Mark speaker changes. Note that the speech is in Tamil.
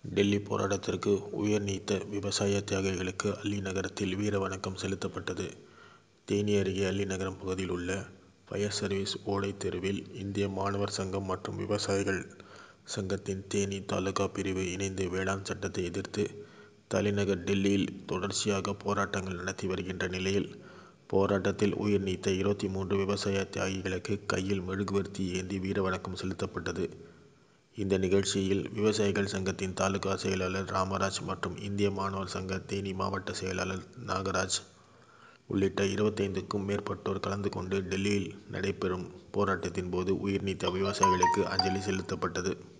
Speaker 1: டெல்லி போராட்டத்திற்கு உயிர் நீத்த விவசாய தியாகிகளுக்கு அல்லி நகரத்தில் வீர வணக்கம் செலுத்தப்பட்டது. தேனி அருகே அல்லிநகரம் பகுதியில் உள்ள பயர் சர்வீஸ் ஓடை தெருவில் இந்திய மாணவர் சங்கம் மற்றும் விவசாயிகள் சங்கத்தின் தேனி தாலுகா பிரிவு இணைந்து வேளாண் சட்டத்தை எதிர்த்து தலைநகர் டில்லியில் தொடர்ச்சியாக போராட்டங்கள் நடத்தி வருகின்ற நிலையில் போராட்டத்தில் உயிர் நீத்த இருபத்து மூன்று விவசாய தியாகிகளுக்கு கையில் மெழுகுவர்த்தி ஏந்தி வீரவணக்கம் செலுத்தப்பட்டது. இந்த நிகழ்ச்சியில் விவசாயிகள் சங்கத்தின் தாலுகா செயலாளர் ராமராஜ் மற்றும் இந்திய மாணவர் சங்க தேனி மாவட்ட செயலாளர் நாகராஜ் உள்ளிட்ட இருபத்தைந்துக்கும் மேற்பட்டோர் கலந்து கொண்டு டெல்லியில் நடைபெறும் போராட்டத்தின் போது உயிர் நீத்த விவசாயிகளுக்கு அஞ்சலி செலுத்தப்பட்டது.